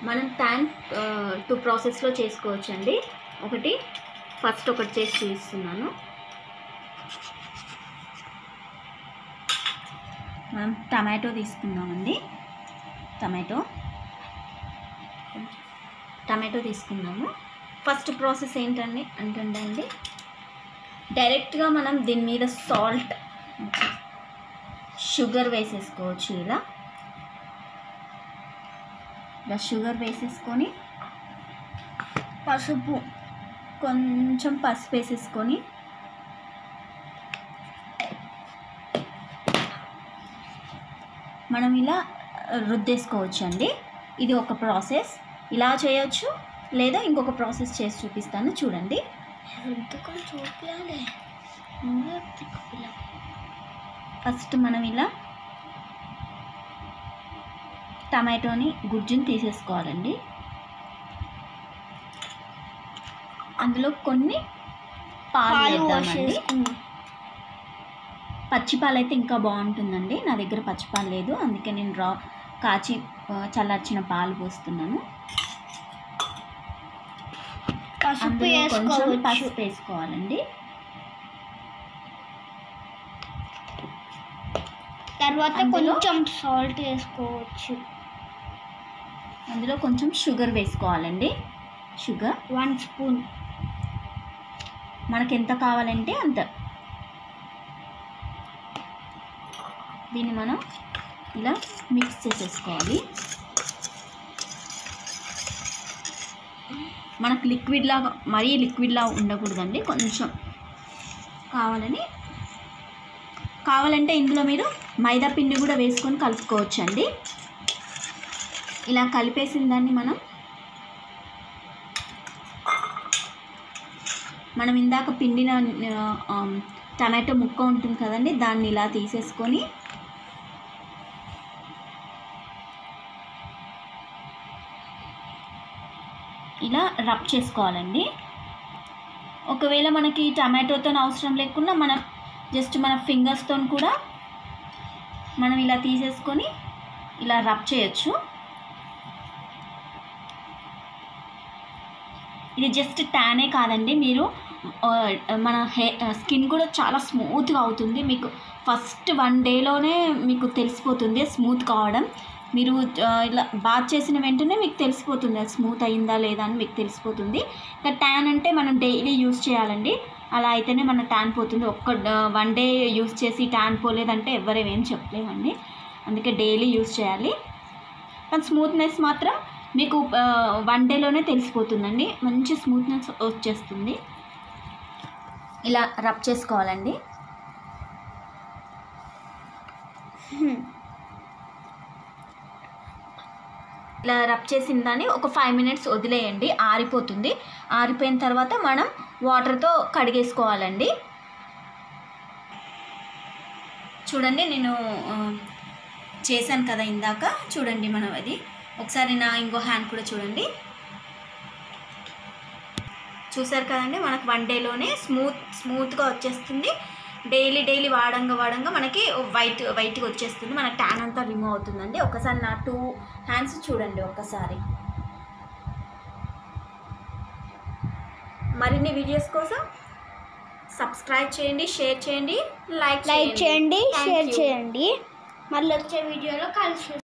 మనం tan two ప్రాసెస్లో చేసుకోవచ్చండి ఒకటి ఫస్ట్ ఒకటి చేసి చూపిస్తున్నాను మనం టమాటో తీసుకుందామండి టమాటో టమాటో తీసుకుందాము ఫస్ట్ ప్రాసెస్ ఏంటండి అంటుండే అండి డైరెక్ట్గా మనం దీని మీద సాల్ట్ షుగర్ వేసేసుకోవచ్చు ఇలా ఇలా షుగర్ వేసేసుకొని పసుపు కొంచెం పసుపు వేసేసుకొని మనం ఇలా రుద్దేసుకోవచ్చు అండి ఇది ఒక ప్రాసెస్ ఇలా చేయొచ్చు లేదా ఇంకొక ప్రాసెస్ చేసి చూపిస్తాను చూడండి రుద్దుకొని చూపించాలి ఫస్ట్ మనం ఇలా టమాటోని గుజ్జుని తీసేసుకోవాలండి అందులో కొన్ని పాలు పాలు వాష్ వేద్దామండి చేసుకున్నాం పచ్చిపాలు అయితే ఇంకా బాగుంటుందండి నా దగ్గర పచ్చిపాలు లేదు అందుకే నేను రా కాచి ఆ, చల్లార్చిన పాలు పోస్తున్నాను పసుపు అందులో కొంచెం వేసుకోవచ్చు పసుపు వేసుకోవాలండి తర్వాత అందులో- కొంచెం సాల్ట్ వేసుకోవచ్చు అందులో కొంచెం షుగర్ వేసుకోవాలండి షుగర్ వన్ స్పూన్ మనకి ఎంత కావాలంటే అంత దీన్ని మనం ఇలా మిక్స్ చేసేసుకోవాలి మనకు లిక్విడ్ లాగా మరీ లిక్విడ్ లాగా ఉండకూడదండి కొంచెం కావాలని కావాలంటే ఇందులో మీరు మైదా పిండి కూడా వేసుకొని కలుపుకోవచ్చండి ఇలా కలిపేసిన దాన్ని మనం మనం ఇందాక పిండిన ఆ, ఆమ్, టమాటో ముక్క ఉంటుంది కదండి దాన్ని ఇలా తీసేసుకొని ఇలా రబ్ చేసుకోవాలండి ఒకవేళ మనకి టమాటోతో అవసరం లేకుండా మనం జస్ట్ మన ఫింగర్స్తో కూడా మనం ఇలా తీసేసుకొని ఇలా రబ్ చేయొచ్చు ఇది జస్ట్ ట్యానే కాదండి మీరు ఆ, మన హే స్కిన్ కూడా చాలా స్మూత్గా అవుతుంది మీకు ఫస్ట్ వన్ డేలోనే మీకు తెలిసిపోతుంది స్మూత్ కావడం మీరు ఆ, ఇలా బాత్ చేసిన వెంటనే మీకు తెలిసిపోతుంది అది స్మూత్ అయిందా లేదా అని మీకు తెలిసిపోతుంది ఇంకా ట్యాన్ అంటే మనం డైలీ యూస్ చేయాలండి అలా అయితేనే మన ట్యాన్ పోతుంది ఒక్క వన్ డే యూస్ చేసి ట్యాన్ పోలేదంటే ఎవరేమేం చెప్పలేమండి అందుకే డైలీ యూస్ చేయాలి కానీ స్మూత్నెస్ మాత్రం మీకు వన్ డేలోనే తెలిసిపోతుందండి మంచి స్మూత్నెస్ వచ్చేస్తుంది ఇలా రబ్ చేసుకోవాలండి ఇలా రబ్ చేసిన దాన్ని ఒక ఫైవ్ మినిట్స్ వదిలేయండి ఆరిపోతుంది ఆరిపోయిన తర్వాత మనం వాటర్తో కడిగేసుకోవాలండి చూడండి నేను ఆ, చేశాను కదా ఇందాక చూడండి మనం అది ఒకసారి నా ఇంకో హ్యాండ్ కూడా చూడండి చూసారు కదండి మనకు వన్ డేలోనే స్మూత్ స్మూత్గా వచ్చేస్తుంది డైలీ డైలీ వాడంగా వాడంగా మనకి వైట్ వైట్గా వచ్చేస్తుంది మన ట్యాన్ అంతా రిమూవ్ అవుతుందండి ఒకసారి నా టూ హ్యాండ్స్ చూడండి ఒక్కసారి మరిన్ని వీడియోస్ కోసం సబ్స్క్రైబ్ చేయండి షేర్ చేయండి లైక్ లైక్ చేయండి Thank షేర్ you. చేయండి మళ్ళీ వచ్చే వీడియోలో కలిసి